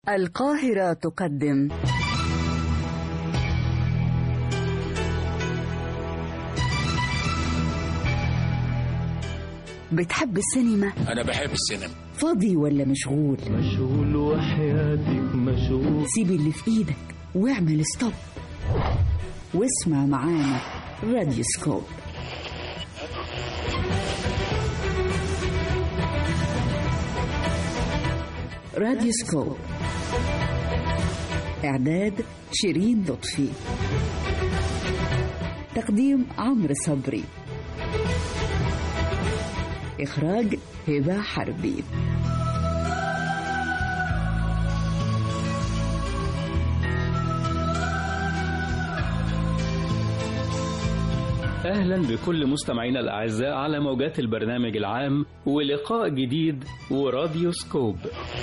القاهرة تقدم بتحب السينما؟ أنا بحب السينما فاضي ولا مشغول؟ مشغول وحياتك مشغول سيب اللي في ايدك واعمل ستوب واسمع معانا راديو سكوب راديو سكوب إعداد شيرين لطفي تقديم عمرو صبري إخراج هبة حربي اهلا بكل مستمعينا الاعزاء على موجات البرنامج العام ولقاء جديد وراديو سكوب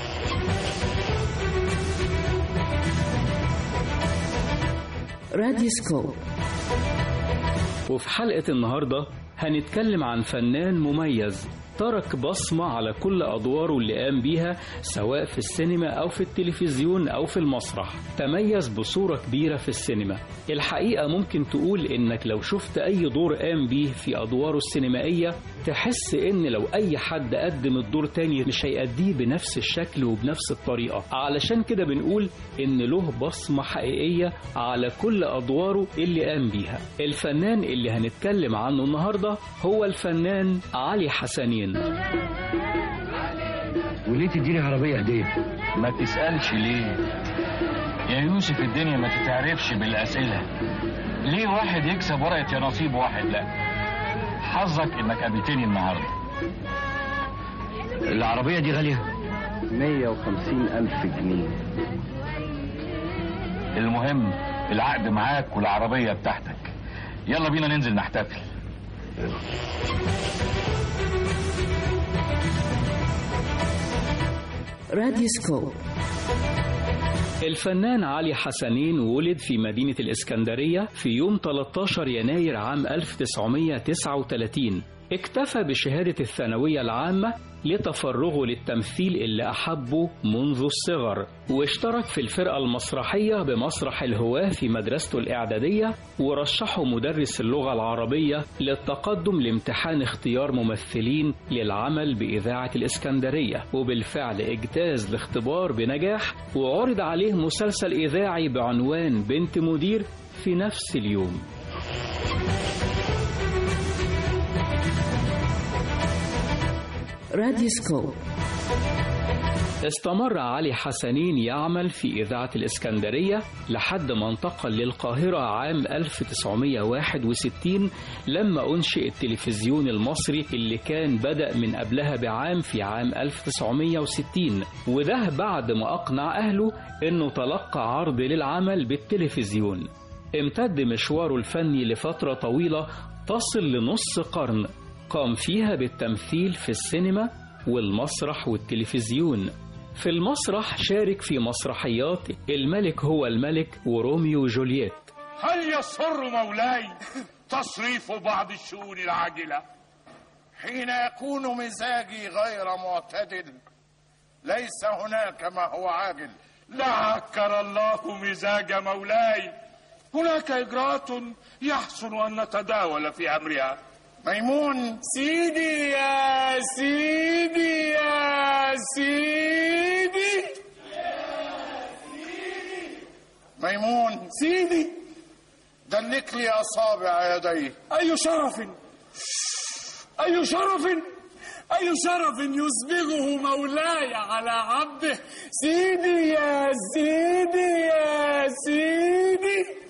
راديو سكوب وفي حلقة النهاردة هنتكلم عن فنان مميز ترك بصمة على كل أدواره اللي قام بيها سواء في السينما أو في التلفزيون أو في المسرح تميز بصورة كبيرة في السينما الحقيقة ممكن تقول إنك لو شفت أي دور قام بيه في أدواره السينمائية تحس إن لو أي حد قدم الدور تاني مش هيأديه بنفس الشكل وبنفس الطريقة علشان كده بنقول إن له بصمة حقيقية على كل أدواره اللي قام بيها الفنان اللي هنتكلم عنه النهاردة هو الفنان علي حسنين وليه تديني عربية هدية؟ ما تسألش ليه يا يوسف الدنيا ما تتعرفش بالأسئلة ليه واحد يكسب ورقة يا نصيب واحد لا حظك انك قابلتني النهارده العربية دي غالية 150 ألف جنيه المهم العقد معاك والعربية بتاعتك يلا بينا ننزل نحتفل راديو سكوب الفنان علي حسنين ولد في مدينة الإسكندرية في يوم 13 يناير عام 1939 اكتفى بشهادة الثانوية العامة لتفرغه للتمثيل اللي أحبه منذ الصغر واشترك في الفرقة المسرحية بمسرح الهواة في مدرسته الإعدادية ورشحه مدرس اللغة العربية للتقدم لامتحان اختيار ممثلين للعمل بإذاعة الإسكندرية وبالفعل اجتاز الاختبار بنجاح وعرض عليه مسلسل إذاعي بعنوان بنت مدير في نفس اليوم راديو سكوب استمر علي حسنين يعمل في إذاعة الإسكندرية لحد ما انتقل للقاهرة عام 1961 لما أنشئ التلفزيون المصري اللي كان بدأ من قبلها بعام في عام 1960 وده بعد ما أقنع أهله أنه تلقى عرض للعمل بالتلفزيون امتد مشواره الفني لفترة طويلة تصل لنص قرن قام فيها بالتمثيل في السينما والمسرح والتلفزيون في المسرح شارك في مسرحيات الملك هو الملك وروميو وجولييت هل يسر مولاي تصريف بعض الشؤون العاجلة حين يكون مزاجي غير معتدل ليس هناك ما هو عاجل لا عكر الله مزاج مولاي هناك إجراءات يحسن أن نتداول في أمرها ميمون سيدي يا سيدي يا سيدي ميمون سيدي دلك لي أصابع يديه أي شرف أي شرف أي شرف يسبغه مولاي على عبده سيدي يا سيدي يا سيدي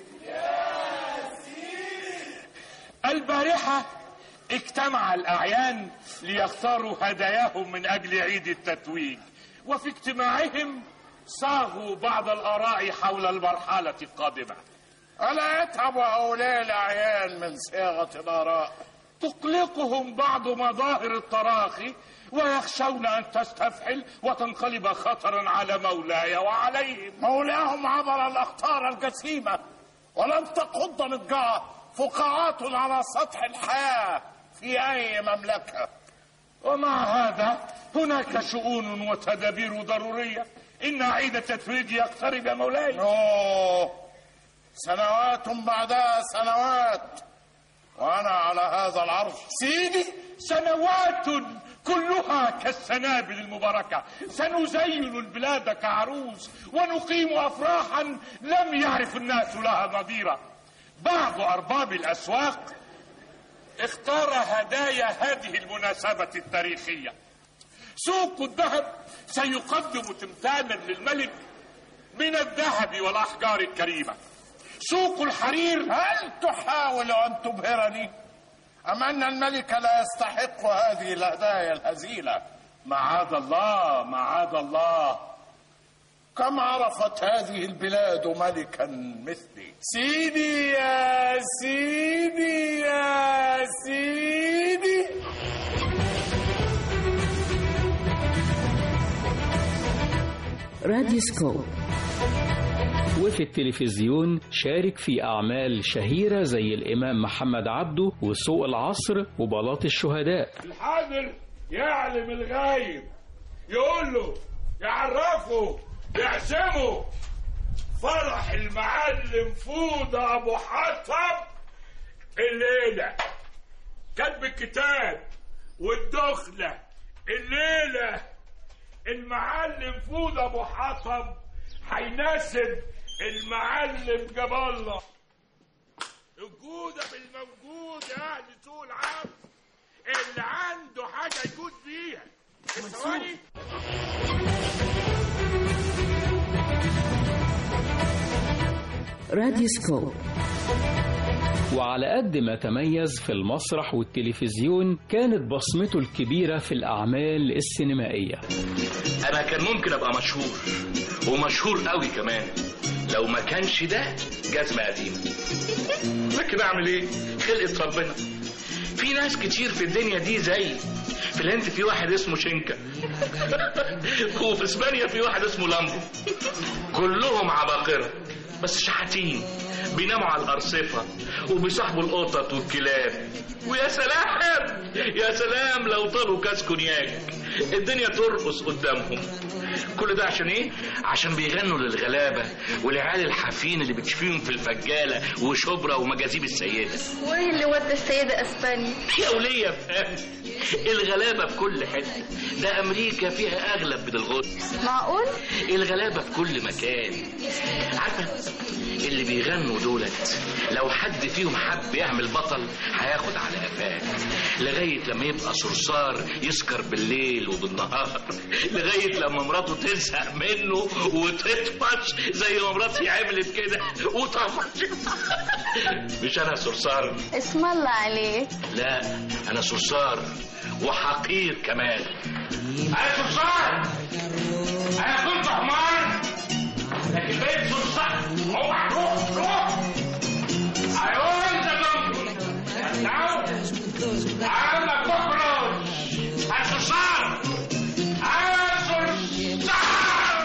البارحة اجتمع الأعيان ليختاروا هداياهم من أجل عيد التتويج وفي اجتماعهم صاغوا بعض الآراء حول المرحلة القادمة ألا يتعب هؤلاء الأعيان من صياغة الآراء تقلقهم بعض مظاهر التراخي ويخشون أن تستفحل وتنقلب خطرا على مولاي وعليهم مولاهم عبر الأخطار الجسيمة ولم تقض مضجعه فقاعات على سطح الحياة في أي مملكة ومع هذا هناك شؤون وتدابير ضرورية إن عيد التتويج يقترب يا مولاي أوه سنوات بعدها سنوات وأنا على هذا العرش سيدي سنوات كلها كالسنابل المباركة سنزين البلاد كعروس ونقيم أفراحا لم يعرف الناس لها نظيرا بعض أرباب الأسواق اختار هدايا هذه المناسبة التاريخية سوق الذهب سيقدم تمثالا للملك من الذهب والأحجار الكريمة سوق الحرير هل تحاول أن تبهرني أم أن الملك لا يستحق هذه الهدايا الهزيلة معاذ الله معاذ الله كم عرفت هذه البلاد ملكا مثلي سيدي يا سيدي يا سيدي راديوسكوب وفي التلفزيون شارك في أعمال شهيرة زي الإمام محمد عبده وسوق العصر وبلاط الشهداء الحاضر يعلم الغايب يقول له يعرفه يعزمه فرح المعلم فوضى ابو حطب الليله كتب الكتاب والدخله الليله المعلم فوضى ابو حطب هيناسب المعلم جاب الله الجودة بالموجود يا اهل سوق العصر اللي عنده حاجة يجود بيها ثواني راديوسكوب وعلى قد ما تميز في المسرح والتلفزيون كانت بصمته الكبيرة في الأعمال السينمائية انا كان ممكن ابقى مشهور ومشهور قوي كمان لو ما كانش ده جزمة قديمة لكن اعمل ايه خلقة ربنا في ناس كتير في الدنيا دي زي في الهند في واحد اسمه شنكا وفي اسبانيا في واحد اسمه لامبو كلهم عباقرة بس شحاتين بيناموا على الأرصفة وبيصاحبوا القطط والكلاب ويا سلام يا سلام لو طلبوا كاس كونياك الدنيا ترقص قدامهم كل ده عشان ايه؟ عشان بيغنوا للغلابة والعيال الحافين اللي بتشوفيهم في الفجالة وشبرا ومجاذيب السيدة وايه اللي ودى السيدة اسبانيا يا ولية فهم الغلابة في كل حتة ده أمريكا فيها أغلب من الغد معقول الغلابة في كل مكان عارفة اللي بيغنوا دولت لو حد فيهم حب يعمل بطل هياخد على قفاه لغاية لما يبقى صرصار يسكر بالليل وبالنهار لغاية لما مراته تزهق منه وتطفش زي ما مراتي عملت كده وطفش مش أنا صرصار اسم الله عليك لا أنا صرصار وحقير كمان أنا صرصار أنا كنت حمار لكن بقيت صرصار اوعى روح روح أيوه أنت ممكن تعال عمك تخرج الصرصار أنا صرصار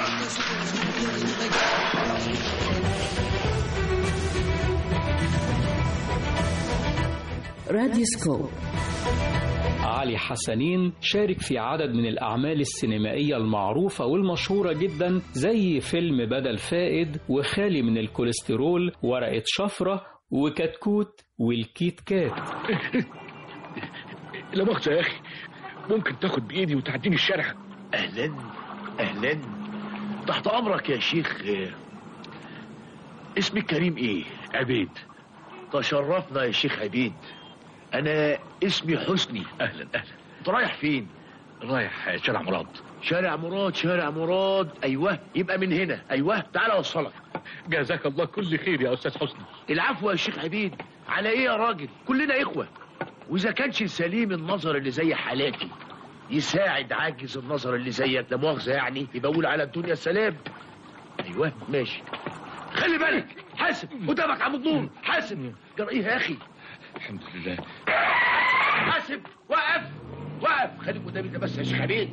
راديوسكوب علي حسنين شارك في عدد من الأعمال السينمائية المعروفة والمشهورة جدا زي فيلم بدل فائد وخالي من الكوليسترول ورقة شفرة وكتكوت والكيت كات لا مؤاخذة يا أخي ممكن تاخد بإيدي وتعديني الشارع اهلا اهلا تحت امرك يا شيخ آه، اسمك كريم ايه عبيد تشرفنا يا شيخ عبيد انا اسمي حسني أهلا أهلا انت رايح فين رايح شارع مراد شارع مراد شارع مراد ايوه يبقى من هنا ايوه تعال اوصلك جزاك الله كل خير يا أستاذ حسني العفو يا شيخ عبيد على ايه يا راجل كلنا اخوه واذا كانش سليم النظر اللي زي حالاتي يساعد عاجز النظر اللي زيك لا مؤاخذه يعني يبقى اقول على الدنيا السلام ايوه ماشي خلي بالك حاسب قدامك عمود نور حاسب جرى ايه يا اخي الحمد لله حاسب وقف وقف خليك قدامي ده بس يا شيخ عبيد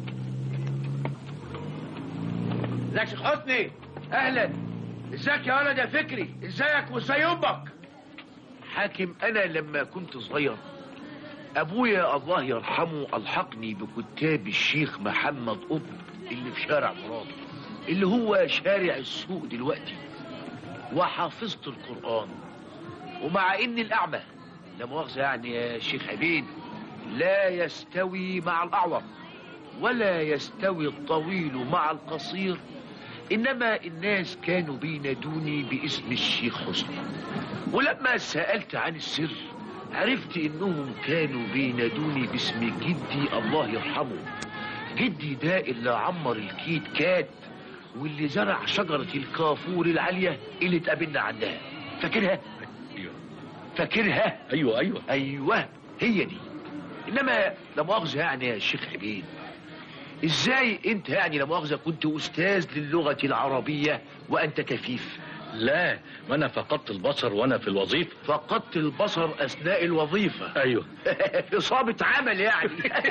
ازيك يا شيخ حسني اهلا ازيك يا ولد يا فكري ازيك وازاي امك حاكم انا لما كنت صغير ابويا الله يرحمه الحقني بكتاب الشيخ محمد قطب اللي في شارع مراد اللي هو شارع السوق دلوقتي وحافظت القرآن ومع إن الأعمى لا مؤاخذة يعني يا شيخ عبيد لا يستوي مع الأعور ولا يستوي الطويل مع القصير إنما الناس كانوا بينادوني باسم الشيخ حسني ولما سألت عن السر عرفت إنهم كانوا بينادوني باسم جدي الله يرحمه جدي ده اللي عمر الكيت كات واللي زرع شجرة الكافور العالية اللي اتقابلنا عندها فاكرها؟ فاكرها؟ ايوه ايوه ايوه هي دي انما لا مؤاخذه يعني يا شيخ عبيد ازاي انت يعني لا مؤاخذه كنت استاذ للغه العربيه وانت كفيف لا ما انا فقدت البصر وانا في الوظيفه فقدت البصر اثناء الوظيفه ايوه اصابه عمل يعني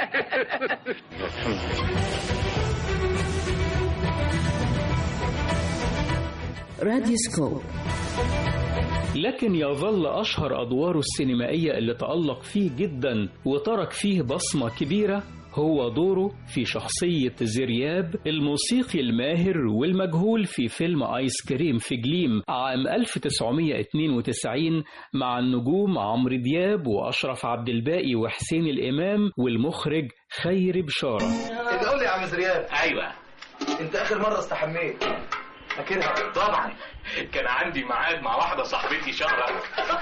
راديوسكوب لكن يظل أشهر أدواره السينمائية اللي تألق فيه جدا وترك فيه بصمة كبيرة هو دوره في شخصية زرياب الموسيقي الماهر والمجهول في فيلم آيس كريم في جليم عام 1992 مع النجوم عمرو دياب وأشرف عبد الباقي وحسين الإمام والمخرج خير بشارة قول لي يا عم زرياب ايوه انت اخر مره استحميت فاكرها طبعا كان عندي ميعاد مع واحده صاحبتي شهر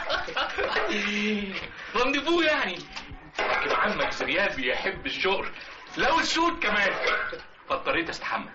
رنديفو يعني لكن عمك زرياب بيحب الشغل لو السود كمان فاضطريت استحمى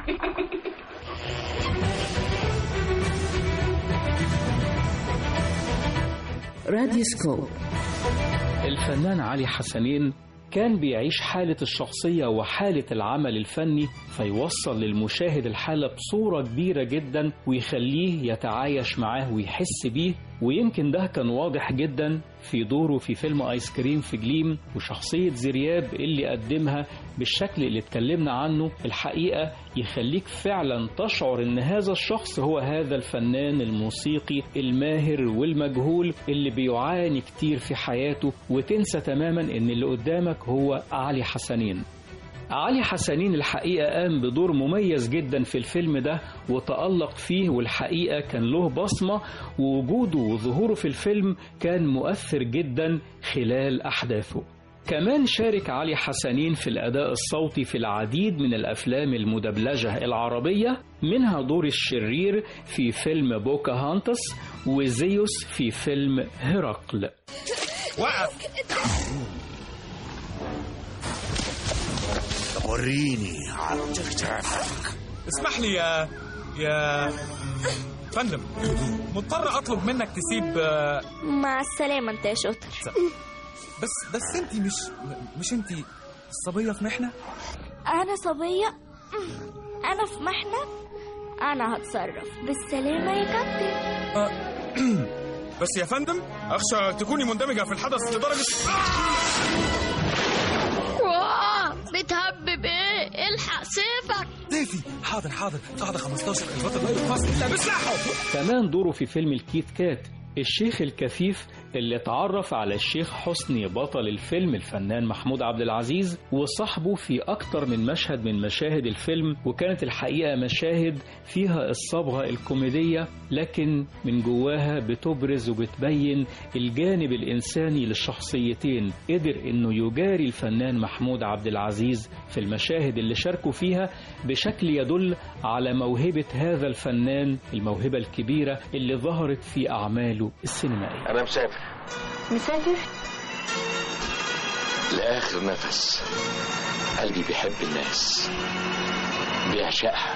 راديوسكوب الفنان علي حسنين كان بيعيش حالة الشخصية وحالة العمل الفني فيوصل للمشاهد الحالة بصورة كبيرة جدا ويخليه يتعايش معاه ويحس بيه ويمكن ده كان واضح جدا في دوره في فيلم آيس كريم في جليم وشخصية زرياب اللي قدمها بالشكل اللي اتكلمنا عنه الحقيقة يخليك فعلا تشعر ان هذا الشخص هو هذا الفنان الموسيقي الماهر والمجهول اللي بيعاني كتير في حياته وتنسى تماما ان اللي قدامك هو علي حسنين علي حسنين الحقيقة قام بدور مميز جدا في الفيلم ده وتألق فيه والحقيقة كان له بصمة ووجوده وظهوره في الفيلم كان مؤثر جدا خلال أحداثه كمان شارك علي حسنين في الأداء الصوتي في العديد من الأفلام المدبلجة العربية منها دور الشرير في فيلم بوكا هانتس وزيوس في فيلم هرقل وقف وريني عرض كتافك اسمح لي يا يا فندم مضطر اطلب منك تسيب آه، مع السلامة انت يا شاطر بس بس انت مش مش انت صبية في محنة انا صبية انا في محنة انا هتصرف بالسلامة يا كابتن بس يا فندم اخشى تكوني مندمجة في الحدث لدرجة واه بتهبب ايه الحق سيفك ضيفي حاضر حاضر قاعدة 15 الفترة لا يقاس الا بسلاحه كمان دوره في فيلم الكيت كات الشيخ الكفيف اللي اتعرف على الشيخ حسني بطل الفيلم الفنان محمود عبد العزيز وصاحبه في أكتر من مشهد من مشاهد الفيلم وكانت الحقيقة مشاهد فيها الصبغة الكوميدية لكن من جواها بتبرز وبتبين الجانب الإنساني للشخصيتين قدر إنه يجاري الفنان محمود عبد العزيز في المشاهد اللي شاركوا فيها بشكل يدل على موهبة هذا الفنان الموهبة الكبيرة اللي ظهرت في أعماله السينمائية انا مسافر مسافر لاخر نفس قلبي بيحب الناس بيعشقها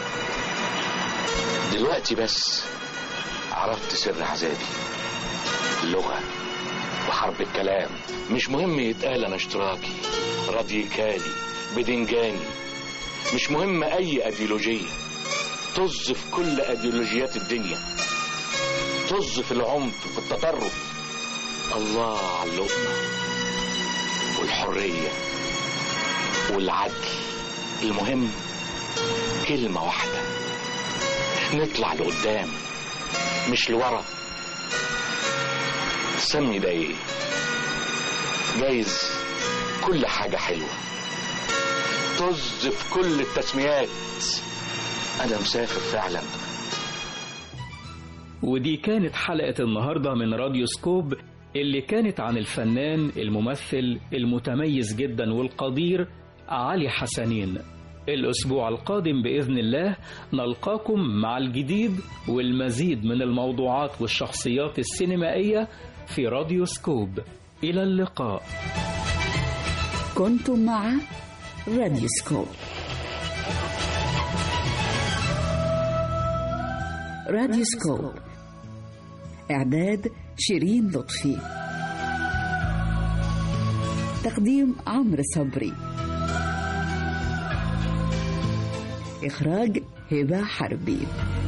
دلوقتي بس عرفت سر عذابي اللغة وحرب الكلام مش مهم يتقال انا اشتراكي راديكالي بدنجاني مش مهم اي ايديولوجية طز في كل ايديولوجيات الدنيا طز في العنف في التطرف الله على اللقمة والحرية والعدل المهم كلمة واحدة نطلع لقدام مش لورا سمي ده ايه جايز كل حاجة حلوة طز في كل التسميات انا مسافر فعلا ودي كانت حلقة النهاردة من راديو سكوب اللي كانت عن الفنان الممثل المتميز جدا والقدير علي حسنين الأسبوع القادم بإذن الله نلقاكم مع الجديد والمزيد من الموضوعات والشخصيات السينمائية في راديو سكوب إلى اللقاء كنتم مع راديو سكوب راديو سكوب إعداد شيرين لطفي تقديم عمرو صبري إخراج هبة حربي